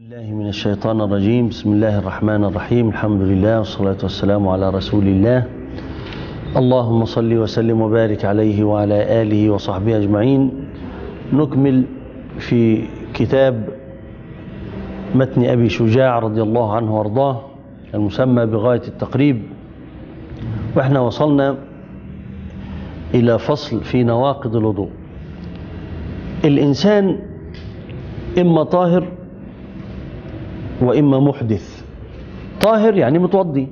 بالله من الشيطان الرجيم بسم الله الرحمن الرحيم الحمد لله والصلاة والسلام على رسول الله اللهم صل وسلم وبارك عليه وعلى آله وصحبه أجمعين نكمل في كتاب متن أبي شجاع رضي الله عنه وارضاه المسمى بغاية التقريب واحنا وصلنا إلى فصل في نواقض الوضوء الإنسان إما طاهر وإما محدث طاهر يعني متوضي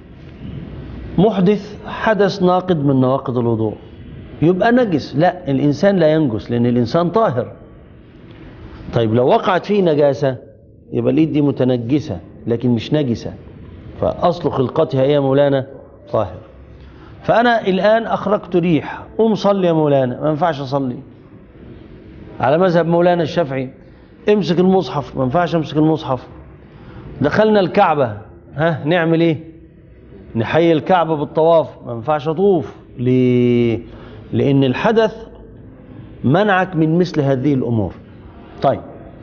محدث حدث ناقض من نواقض الوضوء يبقى نجس لا الإنسان لا ينجس لأن الإنسان طاهر طيب لو وقعت فيه نجاسة يبقى الإيد دي متنجسة لكن مش نجسة فأصل خلقتها إيه يا مولانا طاهر فأنا الآن أخرجت ريح قوم صلي يا مولانا ما ينفعش أصلي على مذهب مولانا الشافعي امسك المصحف ما ينفعش امسك المصحف دخلنا الكعبة ها نعمل ايه نحيي الكعبة بالطواف ما ينفعش اطوف ليه لان الحدث منعك من مثل هذه الامور طيب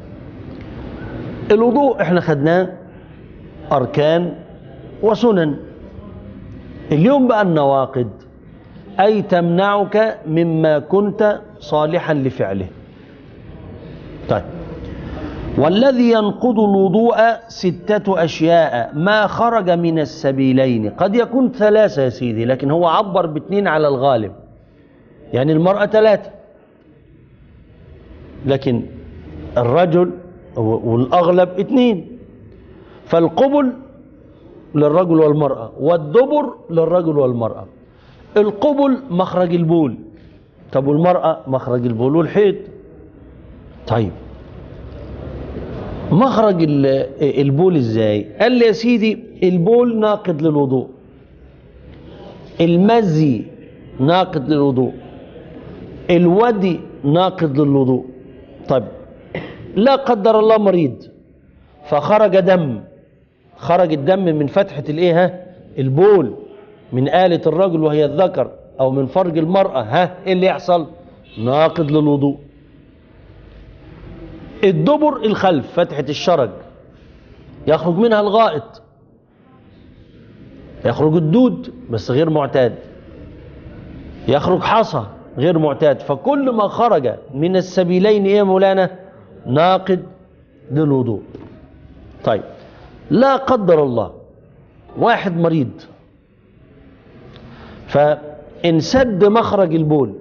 الوضوء احنا خدناه اركان وسنن اليوم بقى النواقد اي تمنعك مما كنت صالحا لفعله طيب والذي ينقض الوضوء ستة أشياء ما خرج من السبيلين قد يكون ثلاثة يا سيدي لكن هو عبر باثنين على الغالب يعني المرأة ثلاثة لكن الرجل والأغلب اثنين فالقبل للرجل والمرأة والدبر للرجل والمرأة القبل مخرج البول طب والمرأة مخرج البول والحيض طيب مخرج البول ازاي قال لي يا سيدي البول ناقد للوضوء المزي ناقد للوضوء الودي ناقد للوضوء طيب لا قدر الله مريض فخرج دم خرج الدم من فتحة الايه ها البول من آلة الرجل وهي الذكر او من فرج المرأة ها ايه اللي يحصل ناقد للوضوء الدبر الخلف فتحة الشرج يخرج منها الغائط يخرج الدود بس غير معتاد يخرج حصى غير معتاد فكل ما خرج من السبيلين ايه مولانا ناقد للوضوء طيب لا قدر الله واحد مريض فانسد مخرج البول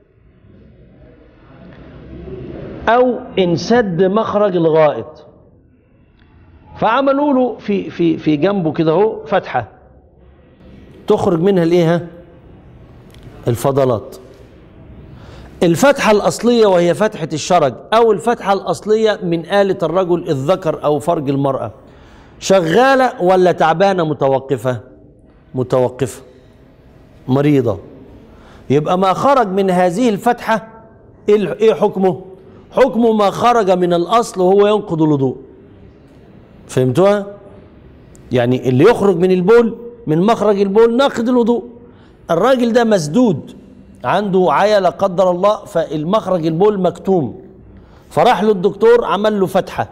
او انسد مخرج الغائط فعملوا له في في في جنبه كده اهو فتحه تخرج منها الايه الفضلات الفتحة الأصلية وهي فتحة الشرج أو الفتحة الأصلية من آلة الرجل الذكر أو فرج المرأة شغالة ولا تعبانة متوقفة متوقفة مريضة يبقى ما خرج من هذه الفتحة ايه حكمه حكم ما خرج من الأصل وهو ينقض الوضوء فهمتوها يعني اللي يخرج من البول من مخرج البول ناقض الوضوء الراجل ده مسدود عنده عيا لا قدر الله فالمخرج البول مكتوم فراح له الدكتور عمل له فتحة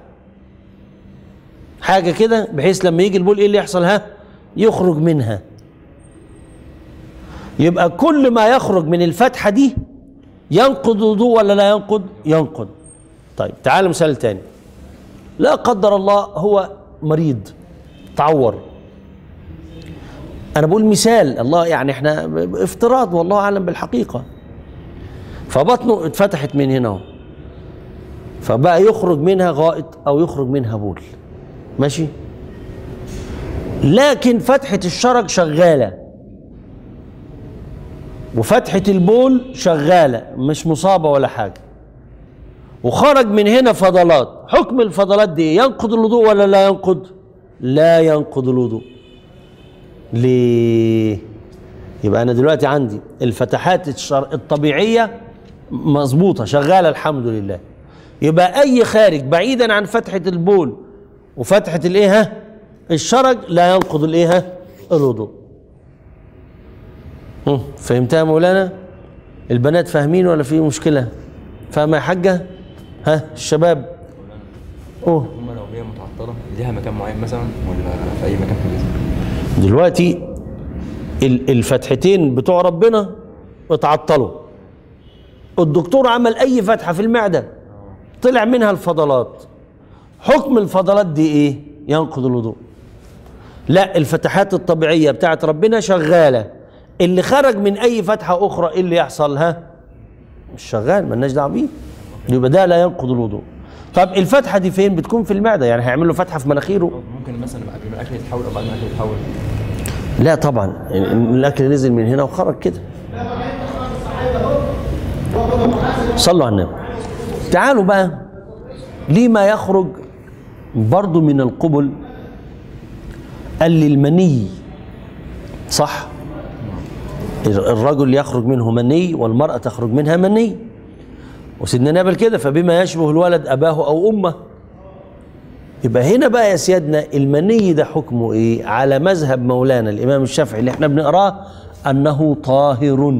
حاجة كده بحيث لما يجي البول ايه اللي يحصل ها يخرج منها يبقى كل ما يخرج من الفتحة دي ينقض وضوء ولا لا ينقض ينقض طيب تعال مثال تاني لا قدر الله هو مريض تعور انا بقول مثال الله يعني احنا افتراض والله اعلم بالحقيقه فبطنه اتفتحت من هنا اهو فبقى يخرج منها غائط او يخرج منها بول ماشي لكن فتحه الشرج شغاله وفتحة البول شغالة مش مصابة ولا حاجة وخرج من هنا فضلات حكم الفضلات دي ينقض الوضوء ولا لا ينقض لا ينقض الوضوء ليه يبقى أنا دلوقتي عندي الفتحات الشر... الطبيعية مظبوطة شغالة الحمد لله يبقى أي خارج بعيدا عن فتحة البول وفتحة الإيه ها الشرج لا ينقض الإيه ها الوضوء فهمتها مولانا البنات فاهمين ولا في مشكلة فاهمة يا حاجة ها الشباب اوه هم لو هي متعطله ليها مكان معين مثلا ولا في اي مكان في الجسم دلوقتي ال- الفتحتين بتوع ربنا اتعطلوا الدكتور عمل اي فتحه في المعده طلع منها الفضلات حكم الفضلات دي ايه ينقض الوضوء لا الفتحات الطبيعيه بتاعت ربنا شغاله اللي خرج من اي فتحه اخرى ايه اللي يحصل ها مش شغال مالناش دعوه بيه يبقى ده لا ينقض الوضوء طب الفتحه دي فين بتكون في المعده يعني هيعمل له فتحه في مناخيره ممكن مثلا قبل ما الاكل يتحول او بعد ما الاكل يتحول لا طبعا الاكل نزل من هنا وخرج كده صلوا على النبي تعالوا بقى لما يخرج برضو من القبل قال لي المني صح الرجل يخرج منه مني والمرأة تخرج منها مني وسيدنا نابل كده فبما يشبه الولد أباه أو أمه يبقى هنا بقى يا سيادنا المني ده حكمه ايه على مذهب مولانا الامام الشافعي اللي احنا بنقراه انه طاهر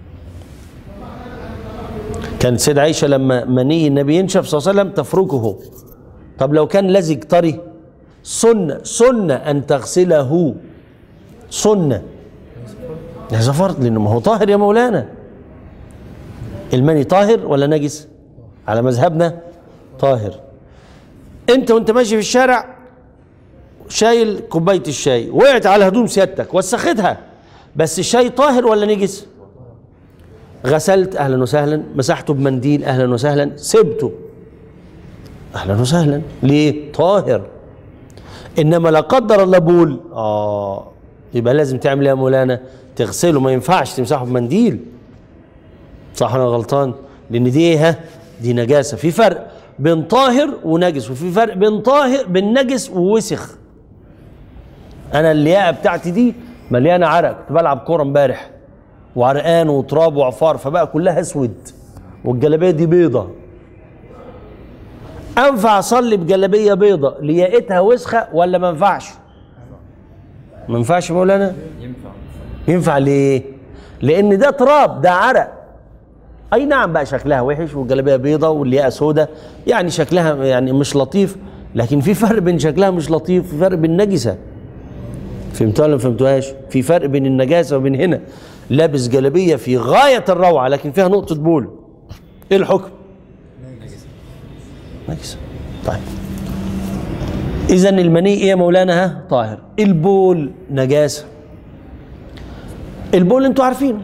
كانت سيدة عائشة لما مني النبي ينشف صلى الله عليه وسلم تفركه طب لو كان لزج طري سنة سنة أن تغسله سنة هذا فرض لأنه ما هو طاهر يا مولانا المني طاهر ولا نجس على مذهبنا طاهر انت وانت ماشي في الشارع شايل كوبايه الشاي وقعت على هدوم سيادتك وسختها بس الشاي طاهر ولا نجس غسلت اهلا وسهلا مسحته بمنديل اهلا وسهلا سبته اهلا وسهلا ليه طاهر انما لا قدر الله بول اه يبقى لازم تعمل ايه يا مولانا تغسله ما ينفعش تمسحه بمنديل صح ولا غلطان لان دي ايه ها دي نجاسه في فرق بين طاهر ونجس وفي فرق بين طاهر بين نجس ووسخ انا اللياقه بتاعتي دي مليانه عرق كنت بلعب كوره امبارح وعرقان وتراب وعفار فبقى كلها اسود والجلابيه دي بيضه انفع اصلي بجلابيه بيضه لياقتها وسخه ولا ما ينفعش ما ينفعش يا مولانا ينفع ينفع ليه لان ده تراب ده عرق اي نعم بقى شكلها وحش والجلابيه بيضه واللياقه سودة يعني شكلها يعني مش لطيف لكن في فرق بين شكلها مش لطيف في فرق بين نجسه فهمتوها ولا ما فهمتوهاش في فرق بين النجاسه وبين هنا لابس جلابيه في غايه الروعه لكن فيها نقطه بول ايه الحكم نجسه طيب اذا المني ايه يا مولانا ها طاهر البول نجاسه البول انتوا عارفينه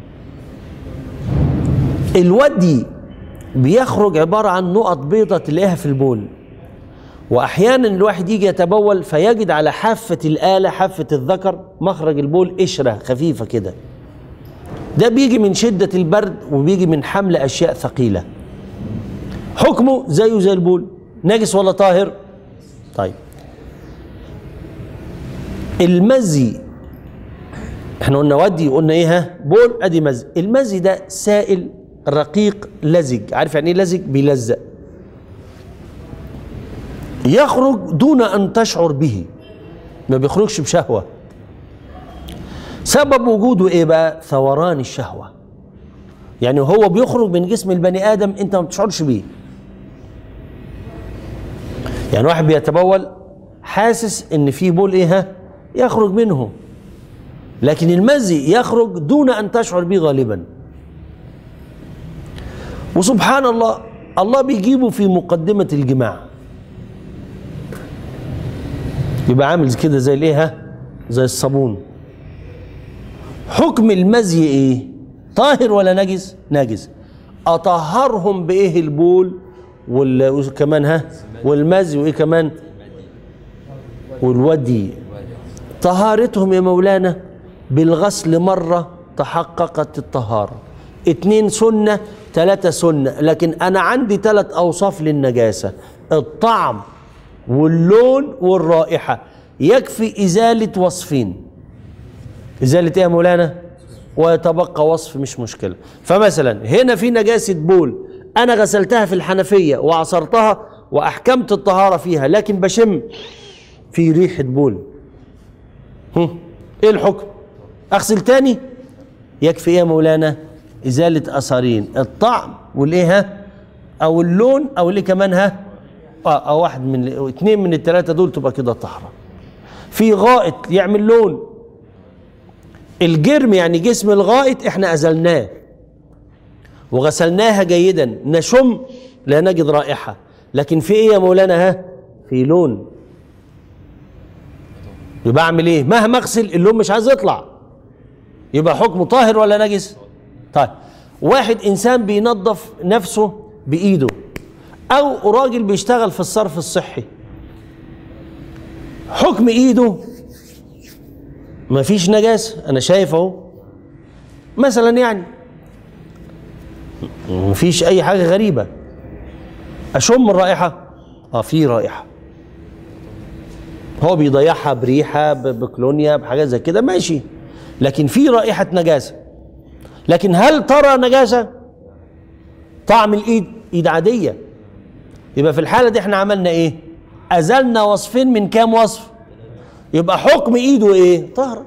الودي بيخرج عبارة عن نقط بيضة تلاقيها في البول وأحيانا الواحد يجي يتبول فيجد على حافة الآلة حافة الذكر مخرج البول قشرة خفيفة كده ده بيجي من شدة البرد وبيجي من حمل أشياء ثقيلة حكمه زيه زي البول نجس ولا طاهر طيب المزي احنا قلنا ودي قلنا ايه ها بول ادي مزي المزي ده سائل رقيق لزج عارف يعني ايه لزج بيلزق يخرج دون ان تشعر به ما بيخرجش بشهوه سبب وجوده ايه بقى ثوران الشهوه يعني هو بيخرج من جسم البني ادم انت ما بتشعرش بيه يعني واحد بيتبول حاسس ان في بول ايه ها يخرج منه لكن المزي يخرج دون ان تشعر به غالبا وسبحان الله الله بيجيبه في مقدمة الجماع يبقى عامل كده زي الايه ها؟ زي الصابون حكم المزي ايه طاهر ولا نجس نجس اطهرهم بايه البول وال- وكمان ها والمزي وايه كمان والودي طهارتهم يا مولانا بالغسل مرة تحققت الطهارة اتنين سنة ثلاثة سنة لكن أنا عندي ثلاث أوصاف للنجاسة الطعم واللون والرائحة يكفي إزالة وصفين إزالة إيه يا مولانا ويتبقى وصف مش مشكلة فمثلا هنا في نجاسة بول أنا غسلتها في الحنفية وعصرتها وأحكمت الطهارة فيها لكن بشم في ريحة بول هم. ايه الحكم اغسل تاني يكفي ايه يا مولانا ازاله اثرين الطعم والايه ها او اللون او اللي كمان ها اه او واحد من اثنين من الثلاثه دول تبقى كده طهره في غائط يعمل لون الجرم يعني جسم الغائط احنا ازلناه وغسلناها جيدا نشم لا نجد رائحه لكن في ايه يا مولانا ها في لون يبقى اعمل ايه مهما اغسل اللون مش عايز يطلع يبقى حكمه طاهر ولا نجس طيب واحد انسان بينظف نفسه بايده او راجل بيشتغل في الصرف الصحي حكم ايده مفيش نجاسه انا شايف اهو مثلا يعني مفيش اي حاجه غريبه اشم الرائحه اه في رائحه هو بيضيعها بريحه ب- بكلونيا بحاجات زي كده ماشي لكن في رائحه نجاسه لكن هل ترى نجاسه طعم الايد ايد عاديه يبقى في الحاله دي احنا عملنا ايه ازلنا وصفين من كام وصف يبقى حكم ايده ايه طهر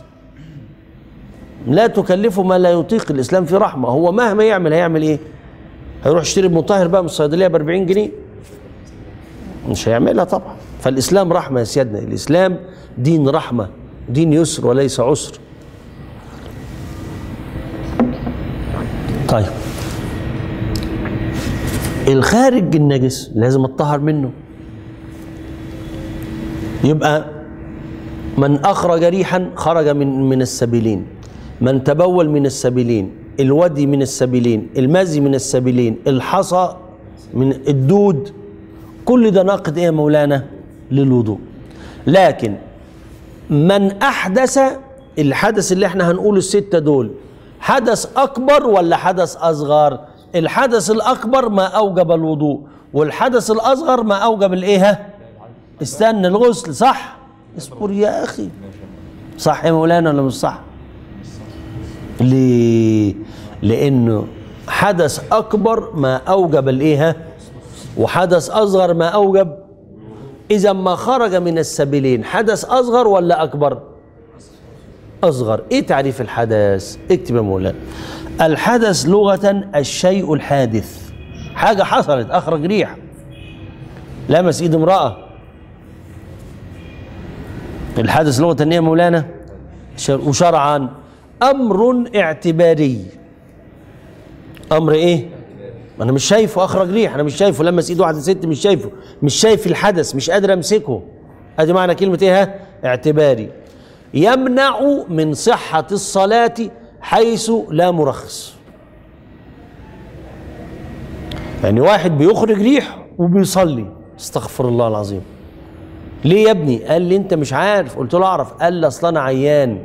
لا تكلفه ما لا يطيق الاسلام في رحمه هو مهما يعمل هيعمل ايه هيروح يشتري مطهر بقى من الصيدليه ب 40 جنيه مش هيعملها طبعا فالاسلام رحمه يا سيادنا الاسلام دين رحمه دين يسر وليس عسر طيب الخارج النجس لازم اتطهر منه يبقى من اخرج ريحا خرج من من السبيلين من تبول من السبيلين الودي من السبيلين المزي من السبيلين الحصى من الدود كل ده ناقض ايه يا مولانا للوضوء لكن من احدث الحدث اللي احنا هنقول الستة دول حدث اكبر ولا حدث اصغر الحدث الاكبر ما اوجب الوضوء والحدث الاصغر ما اوجب الايه ها؟ استنى الغسل صح اصبر يا اخي صح يا مولانا ولا مش صح ليه لانه حدث اكبر ما اوجب الايه ها؟ وحدث اصغر ما اوجب اذا ما خرج من السبيلين حدث اصغر ولا اكبر اصغر ايه تعريف الحدث اكتب يا مولانا الحدث لغه الشيء الحادث حاجه حصلت اخرج ريح لمس ايد امراه الحدث لغه ايه يا مولانا شر- وشرعا امر اعتباري امر ايه ما انا مش شايفه اخرج ريح انا مش شايفه لمس ايد واحده ست مش شايفه مش شايف الحدث مش قادر امسكه ادي معنى كلمه ايه ها؟ اعتباري يمنع من صحه الصلاه حيث لا مرخص يعني واحد بيخرج ريح وبيصلي استغفر الله العظيم ليه يا ابني قال لي انت مش عارف قلت له اعرف قال لي اصل انا عيان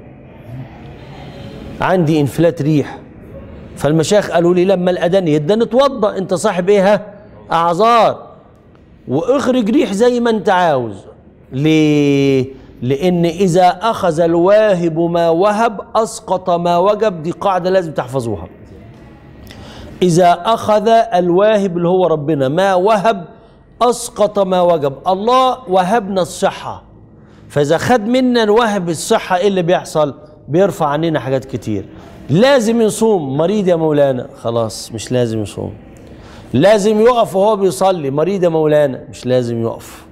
عندي انفلات ريح فالمشايخ قالوا لي لما الاذان يدن اتوضا انت صاحب ايه ها اعذار واخرج ريح زي ما انت عاوز ليه لان اذا اخذ الواهب ما وهب اسقط ما وجب دي قاعده لازم تحفظوها اذا اخذ الواهب اللي هو ربنا ما وهب اسقط ما وجب الله وهبنا الصحه فاذا خد منا الوهب الصحه ايه اللي بيحصل بيرفع عننا حاجات كتير لازم يصوم مريض يا مولانا خلاص مش لازم يصوم لازم يقف وهو بيصلي مريض يا مولانا مش لازم يقف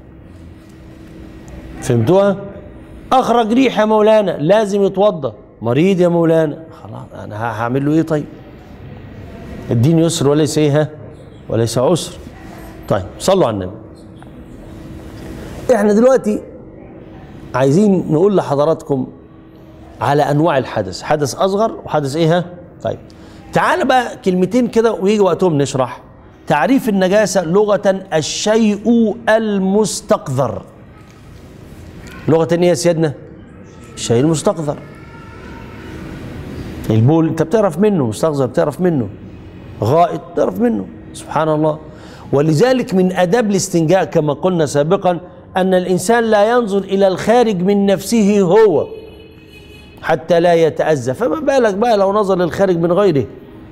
فهمتوها اخرج ريح يا مولانا لازم يتوضا مريض يا مولانا خلاص انا ه- هعمل له ايه طيب الدين يسر وليس ايه ها وليس عسر طيب صلوا على النبي احنا دلوقتي عايزين نقول لحضراتكم على انواع الحدث حدث اصغر وحدث ايه ها طيب تعال بقى كلمتين كده ويجي وقتهم نشرح تعريف النجاسة لغة الشيء المستقذر لغة ايه يا سيادنا الشيء المستقذر البول انت بتعرف منه مستقذر بتعرف منه غائط بتعرف منه سبحان الله ولذلك من اداب الاستنجاء كما قلنا سابقا ان الانسان لا ينظر الى الخارج من نفسه هو حتى لا يتأذى فما بالك بقى لو نظر للخارج من غيره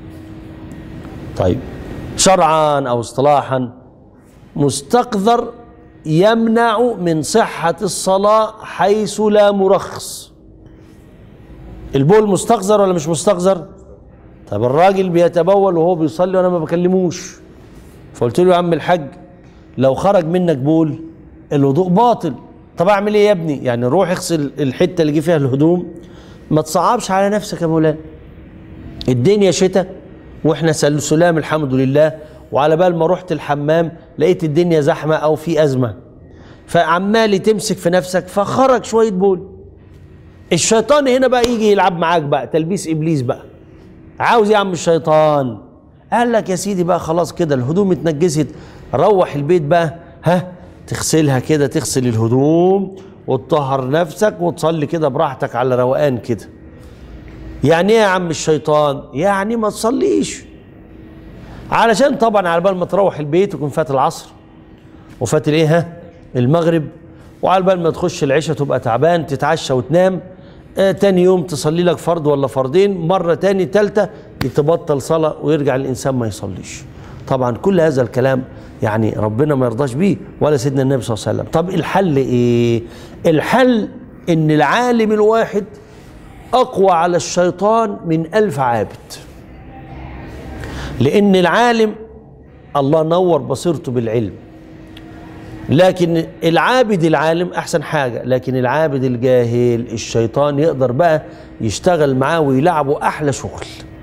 طيب شرعا أو اصطلاحا مستقذر يمنع من صحة الصلاة حيث لا مرخص البول مستقذر ولا مش مستقذر طب الراجل بيتبول وهو بيصلي وانا ما بكلموش فقلت له يا عم الحاج لو خرج منك بول الوضوء باطل طب اعمل ايه يا ابني يعني روح اغسل الحته اللي جه فيها الهدوم ما تصعبش على نفسك يا مولانا الدنيا شتاء واحنا سل- سلام الحمد لله وعلى بال ما رحت الحمام لقيت الدنيا زحمه او في ازمه فعمالي تمسك في نفسك فخرج شويه بول الشيطان هنا بقى يجي يلعب معاك بقى تلبيس ابليس بقى عاوز إيه يا عم الشيطان قال لك يا سيدي بقى خلاص كده الهدوم اتنجست روح البيت بقى ها تغسلها كده تغسل الهدوم وتطهر نفسك وتصلي كده براحتك على روقان كده يعني ايه يا عم الشيطان يعني ما تصليش علشان طبعا على بال ما تروح البيت يكون فات العصر وفات الايه ها المغرب وعلى بال ما تخش العشاء تبقى تعبان تتعشى وتنام آه تاني يوم تصلي لك فرض ولا فرضين مرة تاني تالتة تبطل صلاة ويرجع الإنسان ما يصليش طبعا كل هذا الكلام يعني ربنا ما يرضاش بيه ولا سيدنا النبي صلى الله عليه وسلم طب الحل ايه الحل ان العالم الواحد أقوى على الشيطان من ألف عابد لأن العالم الله نور بصيرته بالعلم لكن العابد العالم أحسن حاجة لكن العابد الجاهل الشيطان يقدر بقى يشتغل معاه ويلعبه أحلى شغل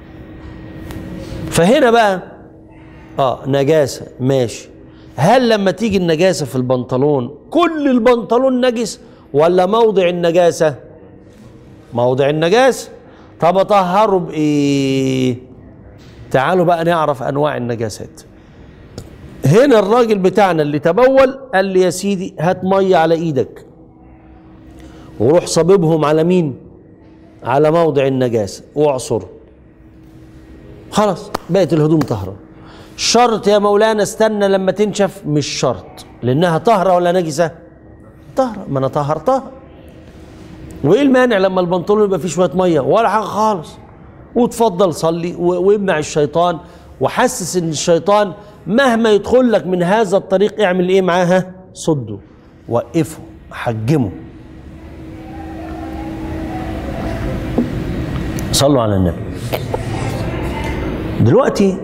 فهنا بقى اه نجاسة ماشي هل لما تيجي النجاسة في البنطلون كل البنطلون نجس ولا موضع النجاسة موضع النجاسة طب اطهره بايه تعالوا بقى نعرف انواع النجاسات هنا الراجل بتاعنا اللي تبول قال لي يا سيدي هات ميه على ايدك وروح صببهم على مين على موضع النجاسه واعصره خلاص بقت الهدوم طهره شرط يا مولانا استنى لما تنشف مش شرط لانها طهره ولا نجسه طهره ما انا طهرتها وايه المانع لما البنطلون يبقى فيه شويه ميه ولا حاجه خالص وتفضل صلي و- وامنع الشيطان وحسس ان الشيطان مهما يدخل لك من هذا الطريق اعمل ايه معاها صده وقفه حجمه صلوا على النبي دلوقتي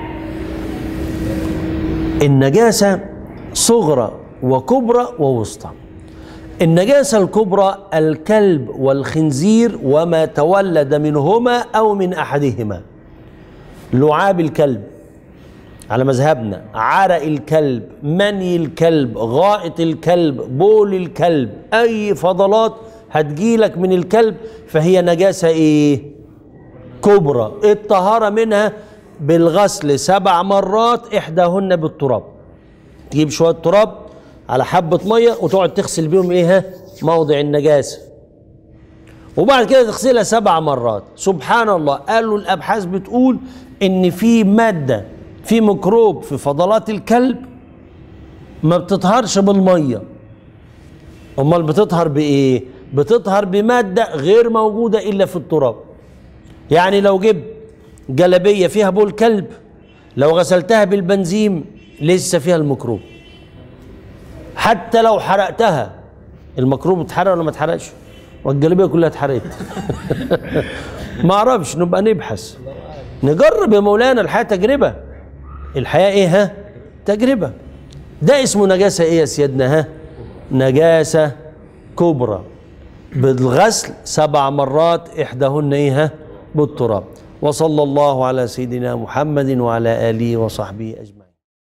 النجاسة صغرى وكبرى ووسطى النجاسة الكبرى الكلب والخنزير وما تولد منهما أو من أحدهما لعاب الكلب على مذهبنا عرق الكلب مني الكلب غائط الكلب بول الكلب أي فضلات هتجيلك من الكلب فهي نجاسة إيه كبرى الطهارة منها بالغسل سبع مرات إحداهن بالتراب تجيب شوية تراب على حبة مية وتقعد تغسل بيهم إيه ها؟ موضع النجاسة وبعد كده تغسلها سبع مرات سبحان الله قالوا الأبحاث بتقول إن في مادة في ميكروب في فضلات الكلب ما بتطهرش بالمية أمال بتطهر بإيه؟ بتطهر بمادة غير موجودة إلا في التراب يعني لو جبت جلبية فيها بول كلب لو غسلتها بالبنزيم لسه فيها الميكروب حتى لو حرقتها الميكروب اتحرق ولا ما اتحرقش والجلبية كلها اتحرقت ما اعرفش نبقى نبحث نجرب يا مولانا الحياة تجربة الحياة ايه ها تجربة ده اسمه نجاسة ايه يا سيادنا ها نجاسة كبرى بالغسل سبع مرات احداهن ايه ها بالتراب وصلى الله على سيدنا محمد وعلى اله وصحبه اجمعين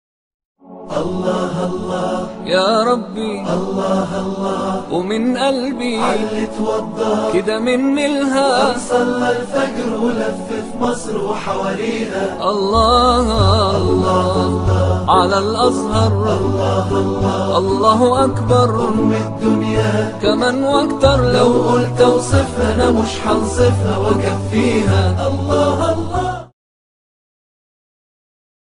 يا ربي الله الله ومن قلبي علي توضى كده من ملها صلى الفجر ولف في مصر وحواليها الله الله على الأزهر الله أكبر أم الدنيا كمان واكتر لو لو قلت اوصفها انا مش هنصفها واكفيها الله